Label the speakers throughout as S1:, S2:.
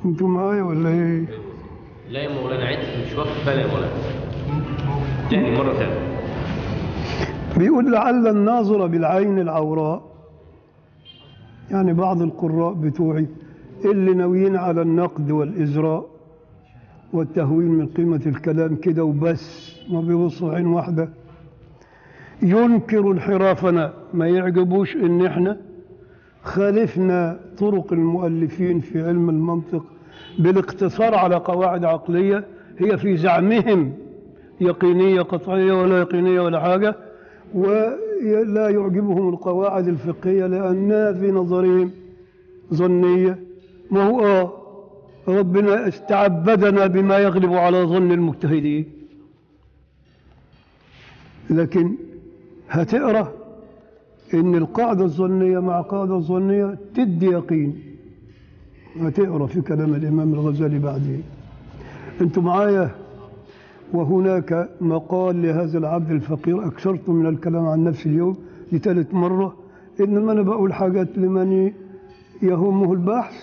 S1: انتوا معايا ولا ايه
S2: لا يا مولانا عد مش واقف بالي يا مولانا تاني مرة تانية
S1: بيقول لعل الناظر بالعين العوراء يعني بعض القراء بتوعي اللي ناويين على النقد والإزراء والتهوين من قيمة الكلام كده وبس ما بيبصوا عين واحدة ينكر انحرافنا ما يعجبوش ان احنا خالفنا طرق المؤلفين في علم المنطق بالاقتصار على قواعد عقلية هي في زعمهم يقينية قطعية ولا يقينية ولا حاجة ولا يعجبهم القواعد الفقهية لأنها في نظرهم ظنية ما هو آه ربنا استعبدنا بما يغلب على ظن المجتهدين لكن هتقرأ إن القاعدة الظنية مع قاعدة الظنية تدي يقين هتقرأ في كلام الإمام الغزالي بعدين أنتم معايا وهناك مقال لهذا العبد الفقير أكثرت من الكلام عن نفسي اليوم لثالث مرة إنما أنا بقول حاجات لمن يهمه البحث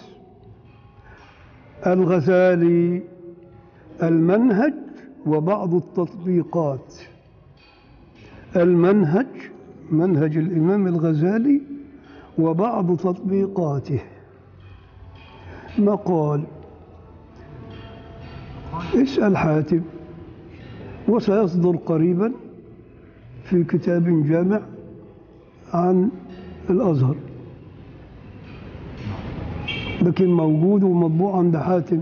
S1: الغزالي المنهج وبعض التطبيقات المنهج منهج الإمام الغزالي وبعض تطبيقاته مقال اسأل حاتم وسيصدر قريبا في كتاب جامع عن الأزهر لكن موجود ومطبوع عند حاتم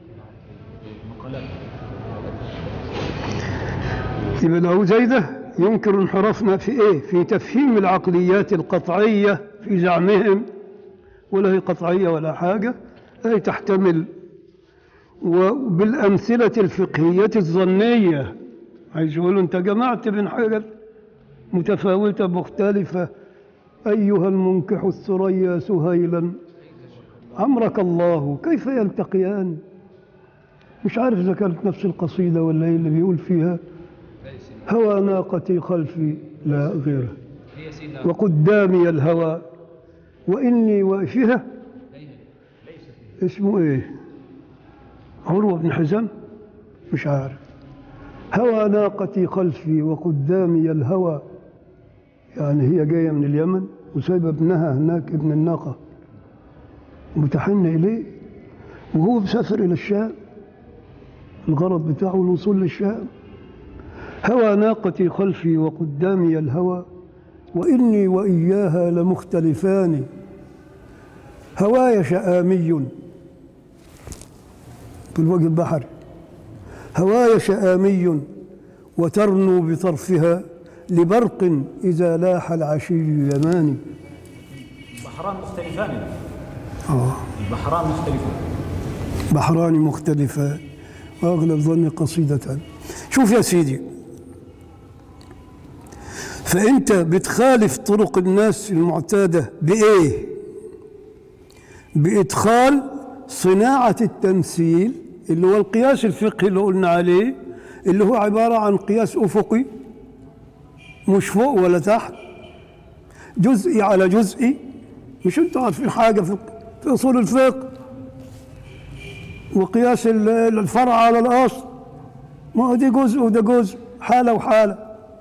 S1: يبقى له زيدة ينكر انحرافنا في ايه في تفهيم العقليات القطعية في زعمهم ولا هي قطعية ولا حاجة هي تحتمل وبالأمثلة الفقهية الظنية عايز يقولوا أنت جمعت بين حاجات متفاوتة مختلفة أيها المنكح الثريا سهيلا عمرك الله كيف يلتقيان مش عارف إذا كانت نفس القصيدة ولا إيه اللي بيقول فيها هوى ناقتي خلفي لا غيره وقدامي الهوى وإني وفيها اسمه إيه عروة بن حزام مش عارف هوى ناقتي خلفي وقدامي الهوى يعني هي جاية من اليمن وسايبة ابنها هناك ابن الناقة متحن إليه وهو مسافر إلى الشام الغرض بتاعه الوصول للشام هوى ناقتي خلفي وقدامي الهوى وإني وإياها لمختلفان هواي شآمي في الوجه البحري هواي شآمي وترنو بطرفها لبرق إذا لاح العشي يماني
S3: بحران مختلفان
S1: آه
S3: البحران مختلفان
S1: بحران مختلفان وأغلب ظني قصيدة شوف يا سيدي فأنت بتخالف طرق الناس المعتادة بإيه؟ بإدخال صناعة التمثيل اللي هو القياس الفقهي اللي قلنا عليه اللي هو عبارة عن قياس أفقي مش فوق ولا تحت جزئي على جزئي مش انتوا عارفين حاجة في في أصول الفقه وقياس ال- الفرع على الأصل ما هو دي جزء وده جزء حالة وحالة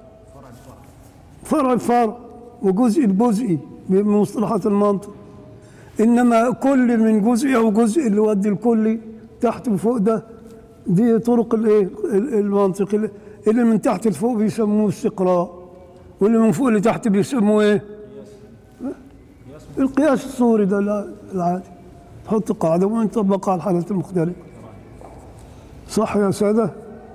S1: فرع بفرع وجزء بجزئي بمصطلحات المنطق انما كل من جزء او جزء اللي يودي الكلي تحت وفوق ده دي طرق الايه ال- المنطق اللي- اللي من تحت لفوق بيسموه استقراء واللي من فوق لتحت بيسموه ايه القياس الصوري ده لا- العادي تحط قاعده ونطبقها على الحالات المختلفه صح يا ساده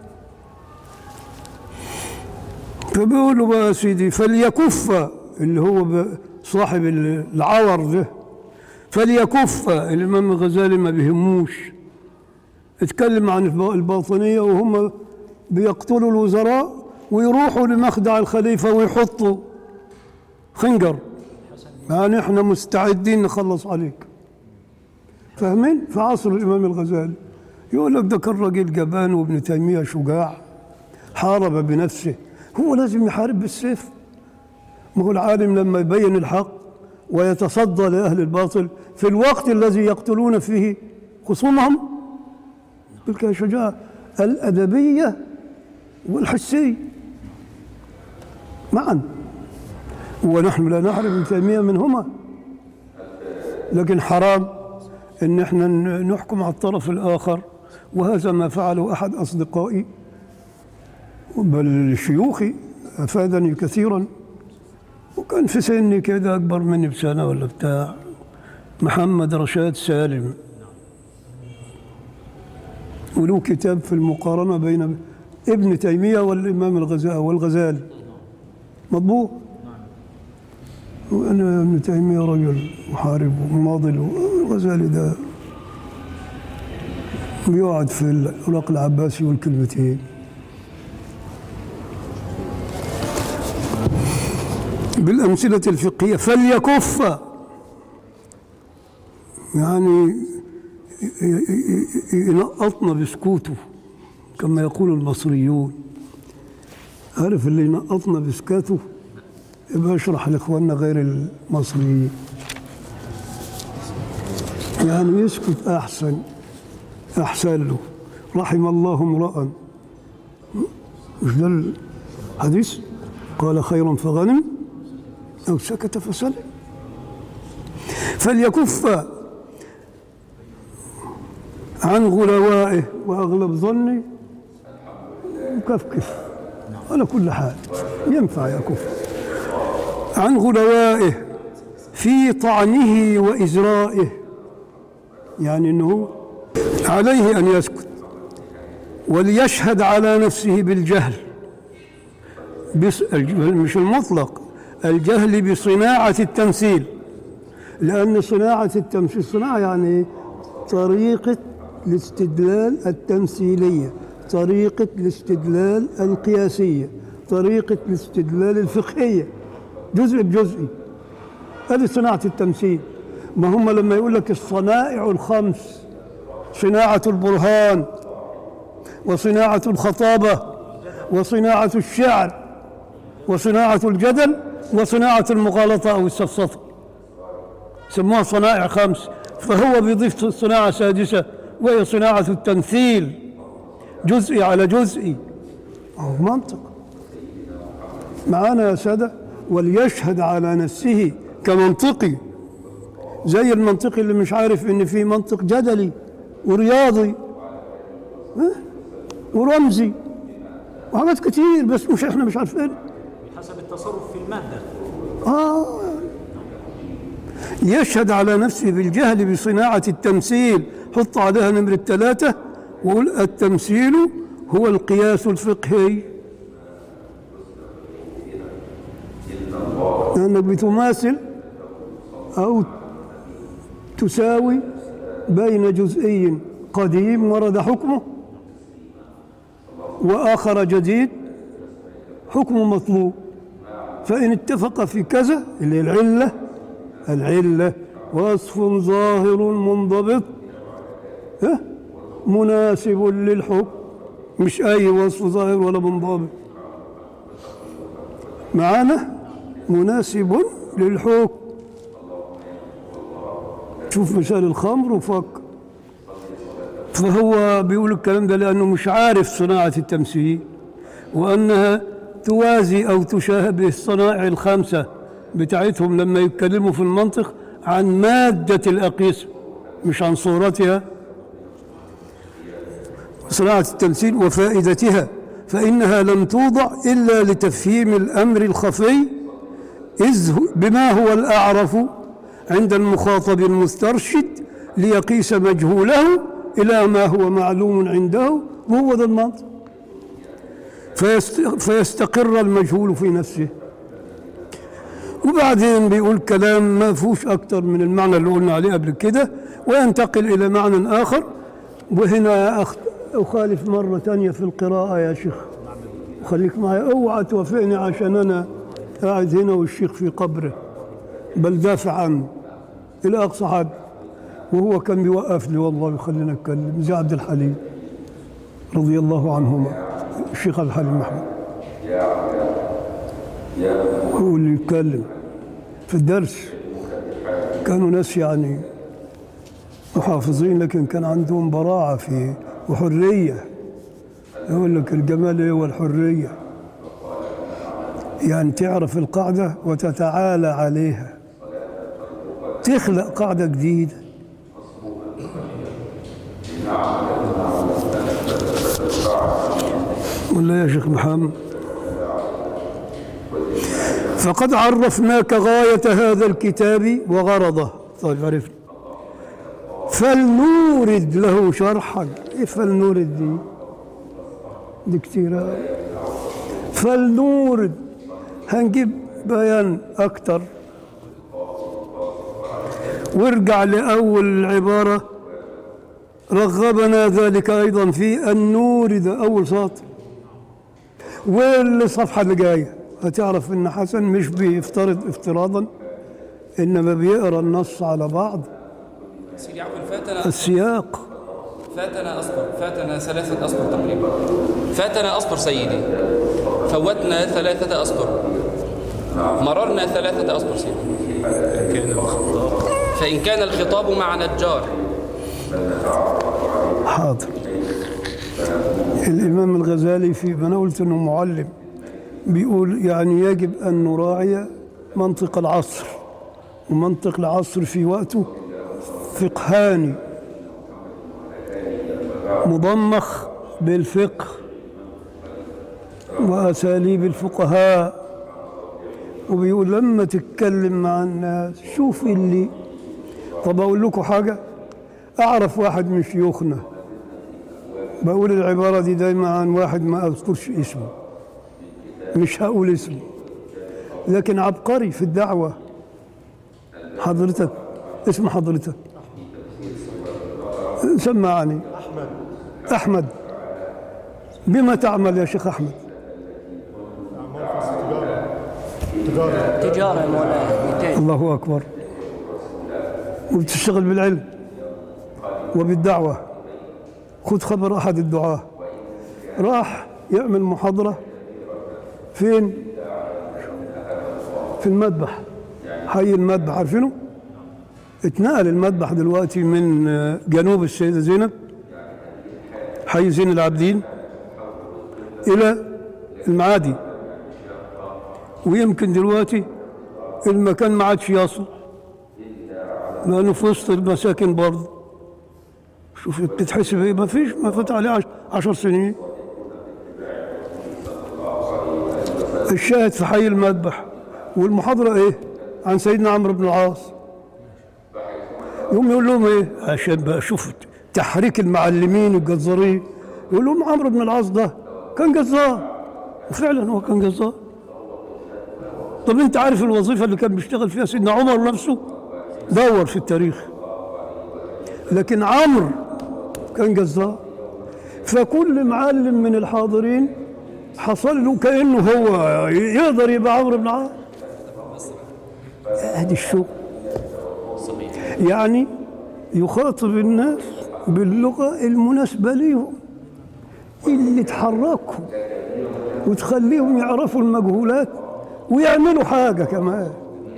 S1: فبيقولوا بقى يا سيدي فليكف اللي هو ب- صاحب العور ده فليكف الإمام الغزالي ما بيهموش اتكلم عن الب- الباطنية وهم بيقتلوا الوزراء ويروحوا لمخدع الخليفة ويحطوا خنجر يعني احنا مستعدين نخلص عليك فاهمين في عصر الإمام الغزالي يقول لك ده كان راجل جبان وابن تيمية شجاع حارب بنفسه هو لازم يحارب بالسيف ما هو العالم لما يبين الحق ويتصدى لأهل الباطل في الوقت الذي يقتلون فيه خصومهم تلك الشجاعة الأدبية والحسية معا ونحن لا نعرف ابن تيمية منهما لكن حرام ان احنا ن- نحكم على الطرف الاخر وهذا ما فعله احد اصدقائي بل شيوخي افادني كثيرا وكان في سني كده اكبر مني بسنه ولا بتاع محمد رشاد سالم وله كتاب في المقارنه بين ابن تيميه والامام الغزالي والغزالي مطبوع وانا ابن تيميه رجل محارب وماضل والغزالي ده بيقعد في العراق العباسي والكلمتين بالأمثلة الفقهية فليكف يعني ي- ي- ي- ينقطنا بسكوته كما يقول المصريون عارف اللي ينقطنا بسكاته يبقى اشرح لاخواننا غير المصريين يعني يسكت احسن احسن له رحم الله امرا مش ده الحديث قال خيرا فغنم او سكت فسلم فليكف عن غلوائه واغلب ظني مكفكف على كل حال ينفع يكف عن غلوائه في طعنه وإزرائه يعني أنه عليه أن يسكت وليشهد على نفسه بالجهل بس مش المطلق الجهل بصناعة التمثيل لأن صناعة التمثيل صناعة يعني طريقة الاستدلال التمثيلية طريقة الاستدلال القياسية طريقة الاستدلال الفقهية جزء بجزء هذه صناعة التمثيل ما هم لما يقول لك الصنائع الخمس صناعة البرهان وصناعة الخطابة وصناعة الشعر وصناعة الجدل وصناعة المغالطة أو السفسطة سموها صنائع خمس فهو بيضيف صناعة سادسة وهي صناعة التمثيل جزئي على جزئي أو منطق معانا يا سادة وليشهد على نفسه كمنطقي زي المنطقي اللي مش عارف ان في منطق جدلي ورياضي ها؟ ورمزي وحاجات كتير بس مش احنا مش عارفين
S3: حسب التصرف في المادة
S1: آه يشهد على نفسه بالجهل بصناعة التمثيل حط عليها نمرة ثلاثة وقول التمثيل هو القياس الفقهي لأنك بتماثل أو تساوي بين جزئي قديم ورد حكمه وآخر جديد حكمه مطلوب فإن اتفق في كذا اللي هي العلة العلة وصف ظاهر منضبط ها؟ مناسب للحكم مش أي وصف ظاهر ولا منضبط معانا مناسب للحكم شوف مثال الخمر وفكر فهو بيقول الكلام ده لأنه مش عارف صناعة التمثيل وأنها توازي أو تشابه الصنائع الخمسة بتاعتهم لما يتكلموا في المنطق عن مادة الأقيسة مش عن صورتها صناعة التمثيل وفائدتها فإنها لم توضع إلا لتفهيم الأمر الخفي إذ هو- بما هو الأعرف عند المخاطب المسترشد ليقيس مجهوله إلى ما هو معلوم عنده وهو ذا المنطق فيست فيستقر المجهول في نفسه وبعدين بيقول كلام ما فيهوش أكتر من المعنى اللي قلنا عليه قبل كده وينتقل إلى معنى آخر وهنا أخ- أخالف مرة تانية في القراءة يا شيخ خليك معي اوعى توافقني عشان أنا قاعد هنا والشيخ في قبره بل دافع عنه إلى أقصى حد وهو كان بيوقف لي والله يخلينا نتكلم زي عبد الحليم رضي الله عنهما الشيخ عبد الحليم محمود هو اللي يتكلم في الدرس كانوا ناس يعني محافظين لكن كان عندهم براعة في وحرية يقول لك الجمال إيه والحرية يعني تعرف القاعدة وتتعالى عليها تخلق قاعدة جديدة ولا يا شيخ محمد فقد عرفناك غاية هذا الكتاب وغرضه طيب عرفنا فلنورد له شرحا ايه فلنورد دي دي كتير أوي. فلنورد هنجيب بيان اكتر وارجع لأول العبارة رغبنا ذلك أيضا في أن نورد أول سطر والصفحة اللي جاية هتعرف إن حسن مش بيفترض افتراضا إنما بيقرأ النص على بعض
S4: سيدي عفوا فاتنا
S1: السياق
S4: فاتنا أسطر فاتنا ثلاثة أسطر تقريبا فاتنا أسطر سيدي فوتنا ثلاثة أسطر مررنا ثلاثة أسطر سيدي
S2: كان الخطاب
S4: فإن كان الخطاب مع نجار
S1: حاضر الإمام الغزالي في ما أنا قلت إنه معلم بيقول يعني يجب أن نراعي منطق العصر ومنطق العصر في وقته فقهاني مضمخ بالفقه وأساليب الفقهاء وبيقول لما تتكلم مع الناس شوف اللي طب أقول لكم حاجة أعرف واحد من شيوخنا بقول العبارة دي دايما عن واحد ما أذكرش اسمه مش هقول اسمه لكن عبقري في الدعوة حضرتك اسم حضرتك سمعني أحمد أحمد بما تعمل يا شيخ أحمد
S5: تجارة يا مولاي 200
S1: الله أكبر وبتشتغل بالعلم وبالدعوة خذ خبر أحد الدعاة راح يعمل محاضرة فين في المذبح حي المذبح عارفينه اتنقل المذبح دلوقتي من آه، جنوب السيدة زينب حي زين العابدين إلى المعادي ويمكن دلوقتي المكان ما عادش يصل لانه في وسط المساكن برضه شوف بتتحسب ايه ما فيش ما فات عليه عش- عشر سنين الشاهد في حي المذبح والمحاضرة ايه عن سيدنا عمرو بن العاص يقوم يقول لهم ايه عشان بقى شوف تحريك المعلمين الجزارين يقول لهم عمرو بن العاص ده كان جزار وفعلا هو كان جزار طب انت عارف الوظيفة اللي كان بيشتغل فيها سيدنا عمر نفسه دور في التاريخ لكن عمرو كان جزار فكل معلم من الحاضرين حصل له كأنه هو يقدر يبقى عمرو بن عاص ادي الشغل يعني يخاطب الناس باللغة المناسبة ليهم اللي تحركهم وتخليهم يعرفوا المجهولات ويعملوا حاجة كمان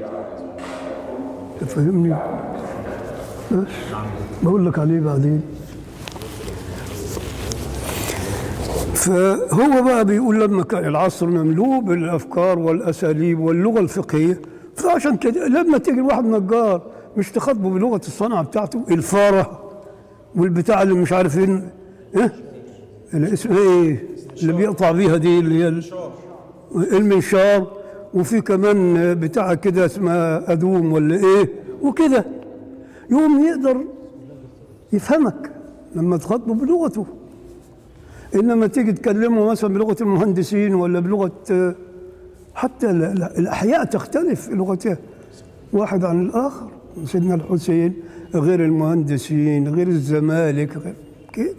S1: تفهمني بس بقول لك عليه بعدين فهو بقى بيقول لما كان العصر مملوء بالافكار والاساليب واللغه الفقهيه فعشان كده لما تيجي الواحد نجار مش تخاطبه بلغه الصنعه بتاعته الفاره والبتاع اللي مش عارف ايه ايه اللي اسمه ايه اللي بيقطع بيها دي اللي هي ال- المنشار وفي كمان بتاع كده اسمها ادوم ولا ايه وكده يقوم يقدر يفهمك لما تخاطبه بلغته انما تيجي تكلمه مثلا بلغه المهندسين ولا بلغه آه، حتى ال- ال- الاحياء تختلف في لغتها واحد عن الاخر سيدنا الحسين غير المهندسين غير الزمالك غير كده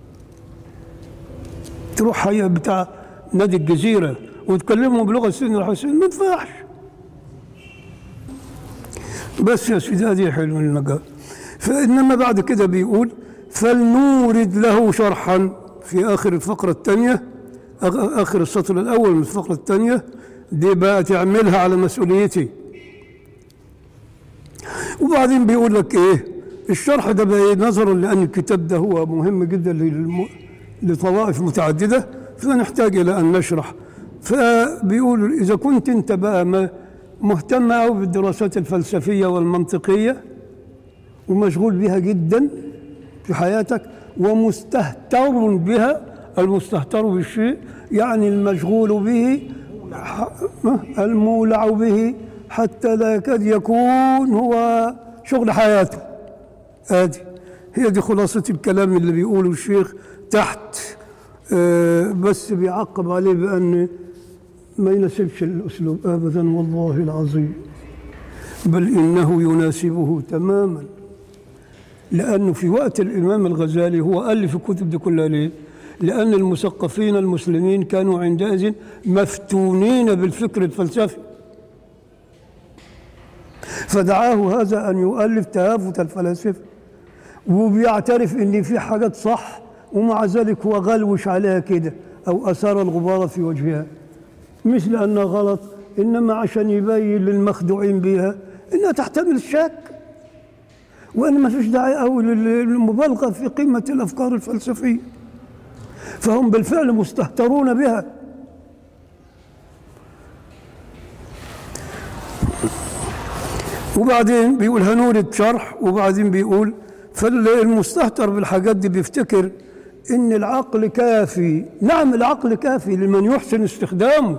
S1: تروح حي بتاع نادي الجزيره وتكلمه بلغه سيدنا الحسين ما ينفعش بس يا سيدي هذه حلو النجاة فإنما بعد كده بيقول فلنورد له شرحا في آخر الفقرة الثانية آخ- آخر السطر الأول من الفقرة الثانية دي بقى تعملها على مسؤوليتي وبعدين بيقول لك إيه الشرح ده بقى إيه؟ نظرا لأن الكتاب ده هو مهم جدا للم... لطوائف متعددة فنحتاج إلى أن نشرح فبيقول إذا كنت أنت بقى ما- مهتم أوي بالدراسات الفلسفية والمنطقية ومشغول بها جدا في حياتك ومستهتر بها المستهتر بالشيء يعني المشغول به ح- المولع به حتى لا يكاد يكون هو شغل حياته ادي هي دي خلاصة الكلام اللي بيقوله الشيخ تحت آه، بس بيعقب عليه بأن ما يناسبش الأسلوب أبدا والله العظيم بل إنه يناسبه تماما لأنه في وقت الإمام الغزالي هو ألف الكتب دي كلها ليه؟ لأن المثقفين المسلمين كانوا عندئذ مفتونين بالفكر الفلسفي فدعاه هذا أن يؤلف تهافت الفلاسفة وبيعترف ان في حاجات صح ومع ذلك هو غلوش عليها كده او اثار الغبار في وجهها مش لانها غلط انما عشان يبين للمخدوعين بها انها تحتمل الشك وان ما فيش داعي قوي للمبالغه في قيمه الافكار الفلسفيه فهم بالفعل مستهترون بها وبعدين بيقول هنورد شرح وبعدين بيقول فالمستهتر بالحاجات دي بيفتكر ان العقل كافي نعم العقل كافي لمن يحسن استخدامه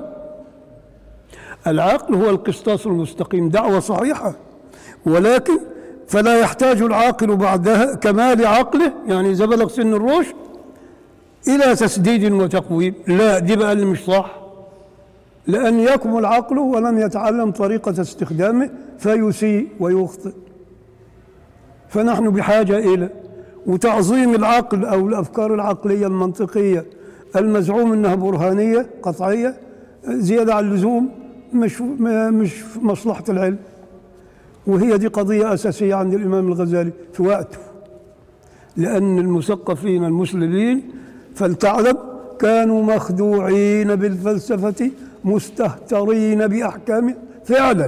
S1: العقل هو القسطاس المستقيم دعوة صحيحة ولكن فلا يحتاج العاقل بعدها كمال عقله يعني إذا بلغ سن الرشد إلى تسديد وتقويم لا دي بقى اللي مش صح لأن يكمل عقله ولم يتعلم طريقة استخدامه فيسيء ويخطئ فنحن بحاجة إلى وتعظيم العقل أو الأفكار العقلية المنطقية المزعوم أنها برهانية قطعية زيادة عن اللزوم مش مش في مصلحة العلم وهي دي قضية أساسية عند الإمام الغزالي في وقته لأن المثقفين المسلمين فلتعلم كانوا مخدوعين بالفلسفة مستهترين بأحكامها فعلا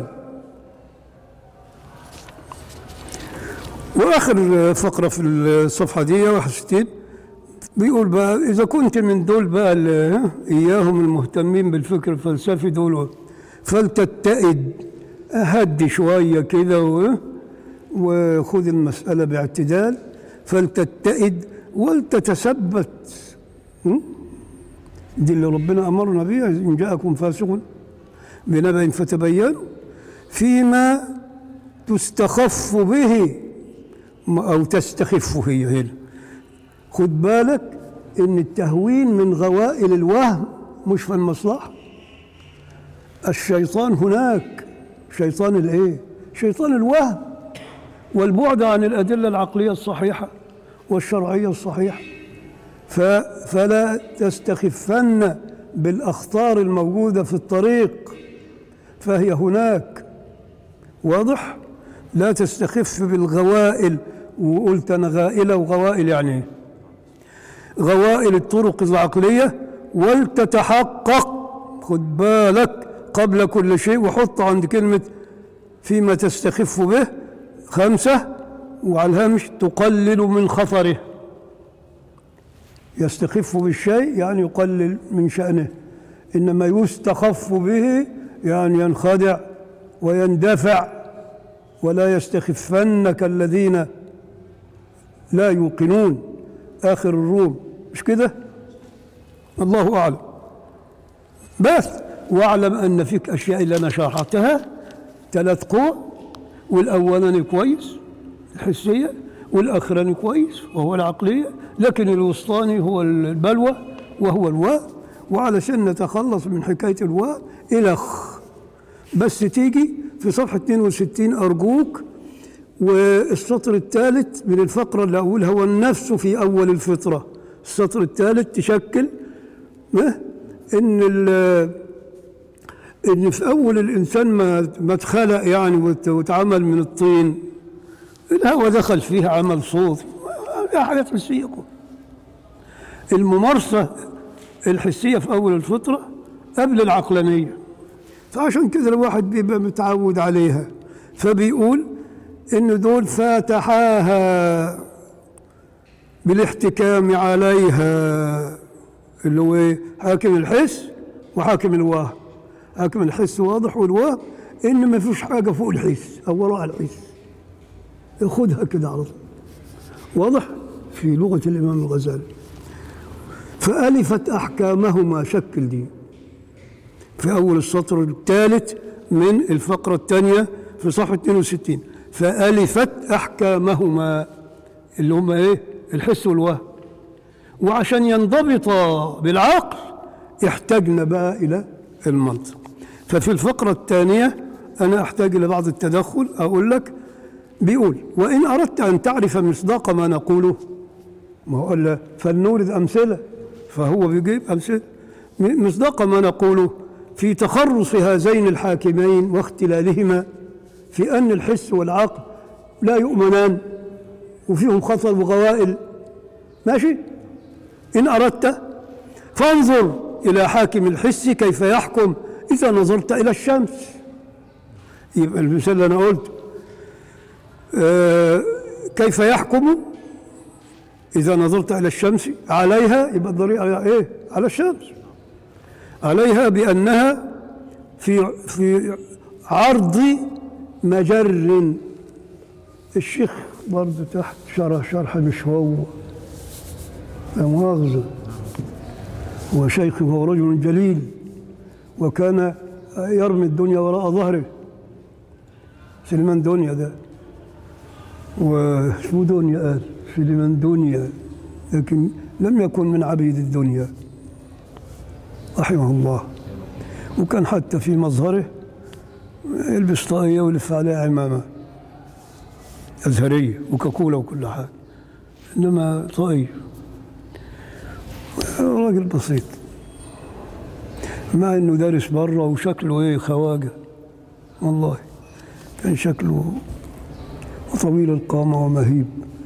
S1: واخر فقره في الصفحه دي 61 بيقول بقى اذا كنت من دول بقى ال- اياهم المهتمين بالفكر الفلسفي دول فلتتئد هدي شويه كده و- وخذ المساله باعتدال فلتتئد ولتتثبت م? دي اللي ربنا امرنا بيها ان جاءكم فاسق بنبأ فتبينوا فيما تستخف به أو تستخف هي هنا خد بالك إن التهوين من غوائل الوهم مش في المصلحة الشيطان هناك شيطان الإيه؟ شيطان الوهم والبعد عن الأدلة العقلية الصحيحة والشرعية الصحيحة ف- فلا تستخفن بالأخطار الموجودة في الطريق فهي هناك واضح لا تستخف بالغوائل وقلت انا غائله وغوائل يعني إيه؟ غوائل الطرق العقليه ولتتحقق خد بالك قبل كل شيء وحط عند كلمه فيما تستخف به خمسه وعلى الهامش تقلل من خطره يستخف بالشيء يعني يقلل من شأنه إنما يستخف به يعني ينخدع ويندفع ولا يستخفنك الذين لا يوقنون آخر الروم مش كده الله أعلم بس واعلم أن فيك أشياء اللي أنا شرحتها ثلاث قوى والأولاني كويس الحسية والأخراني كويس وهو العقلية لكن الوسطاني هو البلوى وهو الواء وعلشان نتخلص من حكاية الواء إلخ بس تيجي في صفحة 62 أرجوك والسطر الثالث من الفقرة اللي أقولها هو النفس في أول الفطرة السطر الثالث تشكل إيه؟ إن ال- إن في أول الإنسان ما ما اتخلق يعني وت- واتعمل من الطين الهواء دخل فيه عمل صوت فيها حاجات حسية كلها. الممارسة الحسية في أول الفطرة قبل العقلانية فعشان كده الواحد بيبقى متعود عليها فبيقول إن دول فاتحاها بالاحتكام عليها اللي هو إيه؟ حاكم الحس وحاكم الوهم حاكم الحس واضح والوهم إن ما فيش حاجة فوق الحس أو وراء الحس خدها كده على طول واضح في لغة الإمام الغزالي فألفت أحكامهما شكل دي في أول السطر الثالث من الفقرة الثانية في صفحة 62 فألفت أحكامهما اللي هما إيه الحس والوهم وعشان ينضبطا بالعقل احتاجنا بقى إلى المنطق ففي الفقرة الثانية أنا أحتاج إلى بعض التدخل أقول لك بيقول وإن أردت أن تعرف مصداق ما نقوله ما هو قال فلنورد أمثلة فهو بيجيب أمثلة م- مصداق ما نقوله في تخرص هذين الحاكمين واختلالهما في أن الحس والعقل لا يؤمنان وفيهم خطر وغوائل ماشي إن أردت فانظر إلى حاكم الحس كيف يحكم إذا نظرت إلى الشمس يبقى المثال اللي أنا قلته آه، كيف يحكم إذا نظرت إلى الشمس عليها يبقى الضريح على إيه؟ على الشمس عليها بأنها في في عرض مجر الشيخ برضه تحت شرح شرح مش هو لا مؤاخذة هو شيخ وهو رجل جليل وكان يرمي الدنيا وراء ظهره سليمان دنيا ده وشو دنيا قال سليمان دنيا لكن لم يكن من عبيد الدنيا رحمه الله وكان حتى في مظهره يلبس طاقية ويلف عليها عمامة أزهرية وكاكولا وكل حاجة إنما طاقية راجل بسيط مع إنه دارس بره وشكله إيه خواجة والله كان شكله طويل القامة ومهيب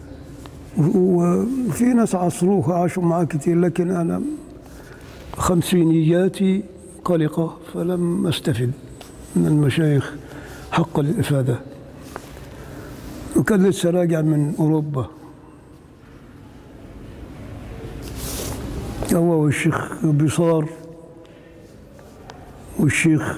S1: وفي ناس عصروه عاشوا معاه كتير لكن أنا خمسينياتي قلقة فلم أستفد من المشايخ حق الإفادة وكان لسه راجع من أوروبا هو والشيخ بصار والشيخ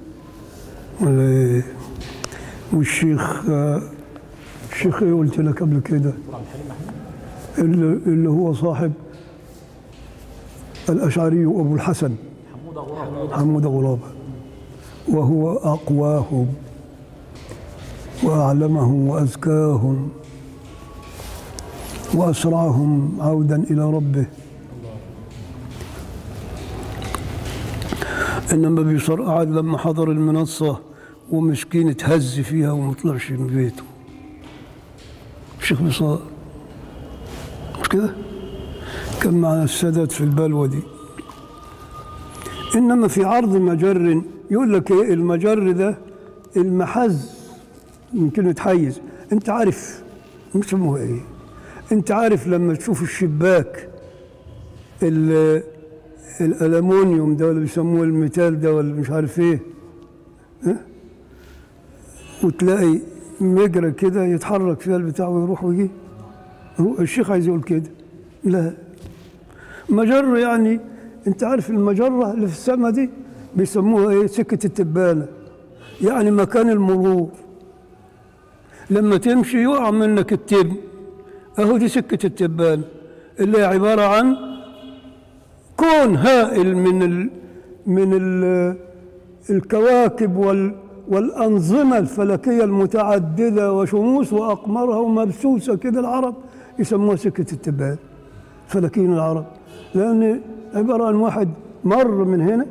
S1: والشيخ الشيخ ايه قلت لك قبل كده اللي, اللي هو صاحب الأشعري أبو الحسن حمود غرابة وهو أقواهم وأعلمهم وأزكاهم وأسرعهم عودا إلى ربه إنما بيصر قعد لما حضر المنصة ومسكين اتهز فيها وما طلعش من بيته الشيخ بصار مش كده؟ كان مع السادات في البلوة دي إنما في عرض مجر يقول لك إيه المجر ده المحز من كلمة حيز أنت عارف بيسموها إيه؟ أنت عارف لما تشوف الشباك ال- الألمونيوم ده ولا بيسموه الميتال ده ولا مش عارف إيه ها؟ وتلاقي مجرى كده يتحرك فيها البتاع ويروح ويجي هو الشيخ عايز يقول كده لا مجرة يعني انت عارف المجرة اللي في السماء دي بيسموها ايه سكة التبانة يعني مكان المرور لما تمشي يقع منك التبن اهو دي سكة التبانة اللي هي عبارة عن كون هائل من ال من ال الكواكب وال والأنظمة الفلكية المتعددة وشموس وأقمارها ومبسوسة كده العرب يسموها سكة التبان فلكيين العرب لأن عبارة عن واحد مر من هنا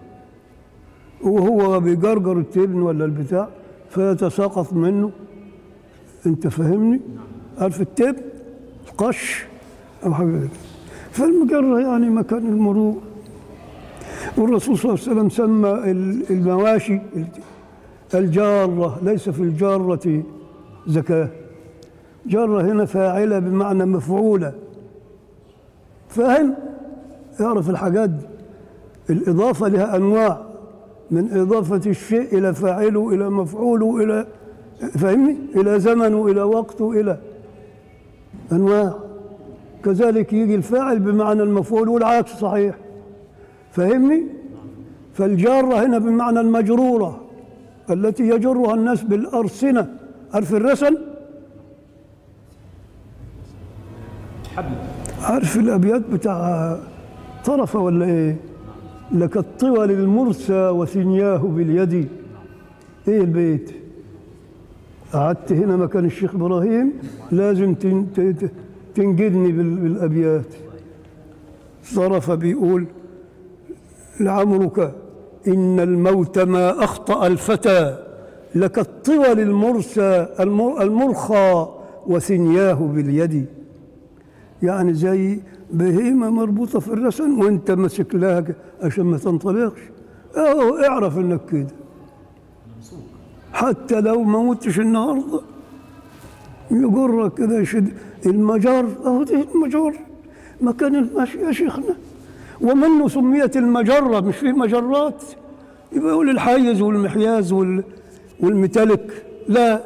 S1: وهو بيجرجر التبن ولا البتاع فيتساقط منه انت فاهمني عارف التبن القش او حاجه كده فالمجرة يعني مكان المرور والرسول صلى الله عليه وسلم سمى ال- المواشي الجارة ليس في الجارة زكاة جارة هنا فاعلة بمعنى مفعولة فاهم يعرف الحاجات دي الإضافة لها أنواع من إضافة الشيء إلى فاعله إلى مفعوله إلى فاهمني إلى زمن وإلى وقت وإلى أنواع كذلك يجي الفاعل بمعنى المفعول والعكس صحيح فاهمني فالجارة هنا بمعنى المجرورة التي يجرها الناس بالأرسنة عارف الرسن
S3: حبل
S1: عارف الأبيات بتاع طرفة ولا إيه لك الطول المرسى وثنياه باليد إيه البيت قعدت هنا مكان الشيخ إبراهيم لازم تن- ت- ت- تنجدني بال- بالأبيات صرف بيقول لعمرك إن الموت ما أخطأ الفتى لك الطول المرسى المر- المرخى وثنياه باليد يعني زي بهيمة مربوطة في الرسن وانت ماسك لها ك- عشان ما تنطلقش اه اعرف انك كده حتى لو ما متش النهارده يجرك كده يشد المجار اهو دي المجار مكان المشي يا شيخنا ومنه سميت المجرة مش في مجرات يبقى يقول الحيز والمحياز وال والمتلك لا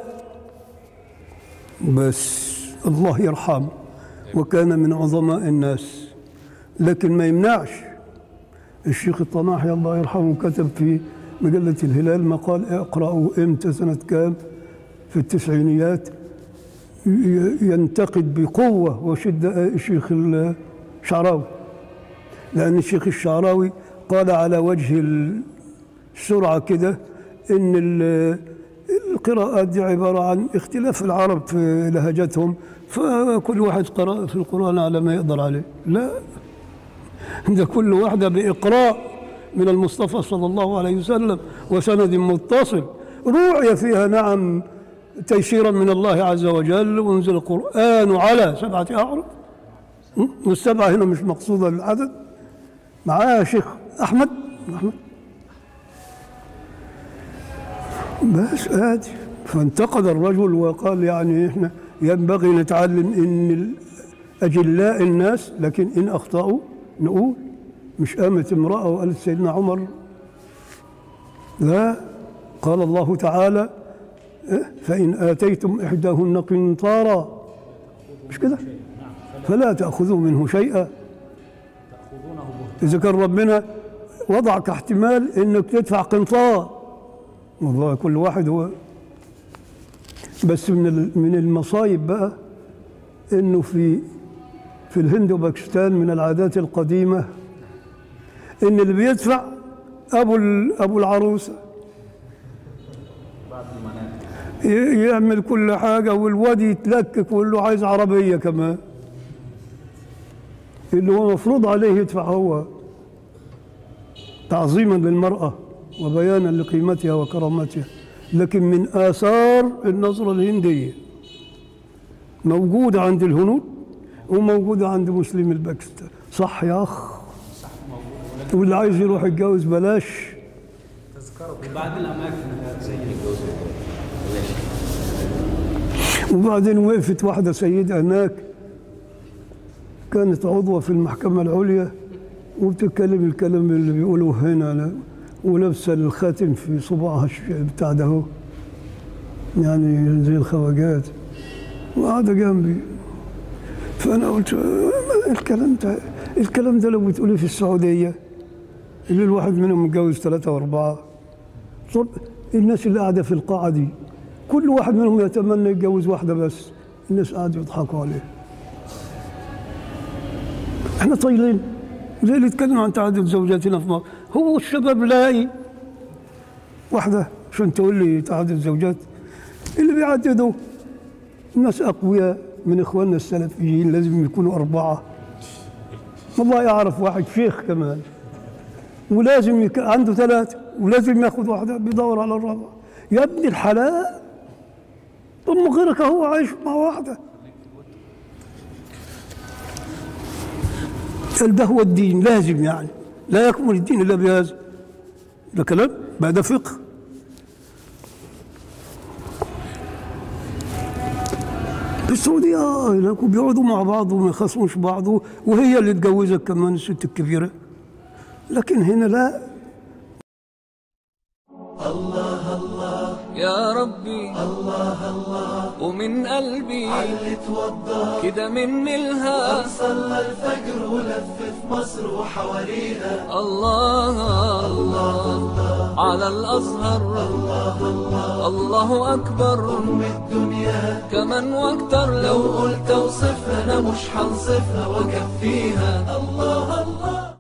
S1: بس الله يرحمه وكان من عظماء الناس لكن ما يمنعش الشيخ الطناحي الله يرحمه كتب في مجلة الهلال مقال اقرأوا امتى سنة كام في التسعينيات ي- ينتقد بقوة وشدة الشيخ الشعراوي لأن الشيخ الشعراوي قال على وجه السرعة كده إن ال- القراءات دي عبارة عن اختلاف العرب في لهجتهم فكل واحد قرأ في القرآن على ما يقدر عليه لا ده كل واحدة بإقراء من المصطفى صلى الله عليه وسلم وسند متصل روعي فيها نعم تيسيرا من الله عز وجل وانزل القرآن على سبعة أحرف م? والسبعة هنا مش مقصودة العدد معاه شيخ أحمد أحمد بس آدي فانتقد الرجل وقال يعني احنا ينبغي نتعلم ان اجلاء الناس لكن ان اخطاوا نقول مش قامت امراه وقالت سيدنا عمر لا قال الله تعالى إيه؟ فان اتيتم احداهن قنطارا مش كده فلا تاخذوا منه شيئا اذا كان ربنا وضع كاحتمال انك تدفع قنطار والله كل واحد هو بس من ال- من المصايب بقى انه في في الهند وباكستان من العادات القديمه ان اللي بيدفع ابو ال- ابو العروسه ي- يعمل كل حاجه والواد يتلكك ويقول له عايز عربيه كمان اللي هو مفروض عليه يدفع هو تعظيما للمرأة وبيانا لقيمتها وكرامتها لكن من آثار النظرة الهندية موجودة عند الهنود وموجودة عند مسلم الباكستان صح يا أخ واللي عايز يروح يتجوز بلاش
S3: وبعد الاماكن زي
S1: وبعدين وقفت واحدة سيدة هناك كانت عضوة في المحكمة العليا وبتتكلم الكلام اللي بيقولوه هنا لا ولابسة الخاتم في صباعها الش- بتاع ده هو يعني زي الخواجات وقاعدة جنبي فأنا قلت ما الكلام ده الكلام ده لو بتقولي في السعودية اللي الواحد منهم متجوز ثلاثة وأربعة طب الناس اللي قاعدة في القاعة دي كل واحد منهم يتمنى يتجوز واحدة بس الناس قاعدة يضحكوا عليه احنا طايلين زي اللي يتكلموا عن تعدد زوجاتنا في مصر هو الشباب لاقي واحدة عشان تقول لي تعدد زوجات اللي بيعددوا ناس أقوياء من إخواننا السلفيين لازم يكونوا أربعة والله يعرف واحد شيخ كمان ولازم يك... عنده ثلاثة ولازم ياخذ واحدة بيدور على الرابعة يا ابن الحلال طب ما غيرك هو عايش مع واحدة قال ده هو الدين لازم يعني لا يكمل الدين إلا بهذا ده كلام بقى ده فقه في السعودية هناك وبيقعدوا مع بعض وما يخاصموش بعض وهي اللي تجوزك كمان الست الكبيرة لكن هنا لا
S5: الله الله يا ربي الله الله ومن قلبي علي توضى كده مني الها صلى الفجر ولف في مصر وحواليها الله الله على الأزهر الله الله الله أكبر أم الدنيا كمان واكتر لو قلت اوصفها أنا مش هنصفها وأكفيها الله الله